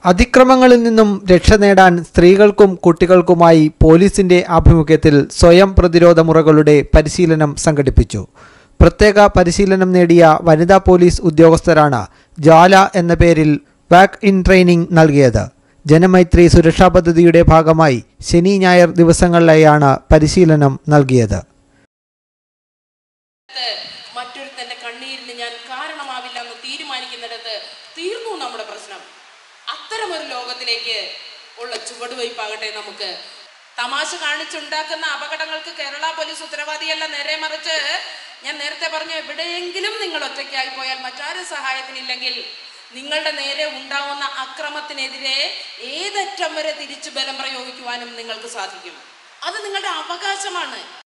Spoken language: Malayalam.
അതിക്രമങ്ങളിൽ നിന്നും രക്ഷ നേടാൻ സ്ത്രീകൾക്കും കുട്ടികൾക്കുമായി പോലീസിന്റെ ആഭിമുഖ്യത്തിൽ സ്വയം പ്രതിരോധ മുറകളുടെ പരിശീലനം സംഘടിപ്പിച്ചു പ്രത്യേക പരിശീലനം നേടിയ വനിതാ പോലീസ് ഉദ്യോഗസ്ഥരാണ് ജ്വാല എന്ന പേരിൽ വാക്ക് ഇൻ ട്രെയിനിംഗ് നൽകിയത് ജനമൈത്രി സുരക്ഷാ പദ്ധതിയുടെ ഭാഗമായി ശനി ഞായർ ദിവസങ്ങളിലായാണ് പരിശീലനം നൽകിയത് മറ്റൊരുത്തന്റെ കണ്ണീരിന് ഞാൻ കാരണമാവില്ല എന്ന് തീരുമാനിക്കുന്നിടത്ത് തീർന്നു നമ്മുടെ പ്രശ്നം അത്തരമൊരു ലോകത്തിലേക്ക് ഉള്ള ചുവടുവയ്പാകട്ടെ നമുക്ക് തമാശ കാണിച്ചുണ്ടാക്കുന്ന അപകടങ്ങൾക്ക് കേരള പോലീസ് ഉത്തരവാദിയല്ല നേരെ മറിച്ച് ഞാൻ നേരത്തെ പറഞ്ഞു എവിടെയെങ്കിലും നിങ്ങൾ ഒറ്റയ്ക്കായി പോയാൽ മറ്റാരും സഹായത്തിനില്ലെങ്കിൽ നിങ്ങളുടെ നേരെ ഉണ്ടാവുന്ന അക്രമത്തിനെതിരെ ഏതറ്റം വരെ തിരിച്ചു ബലം പ്രയോഗിക്കുവാനും നിങ്ങൾക്ക് സാധിക്കും അത് നിങ്ങളുടെ അവകാശമാണ്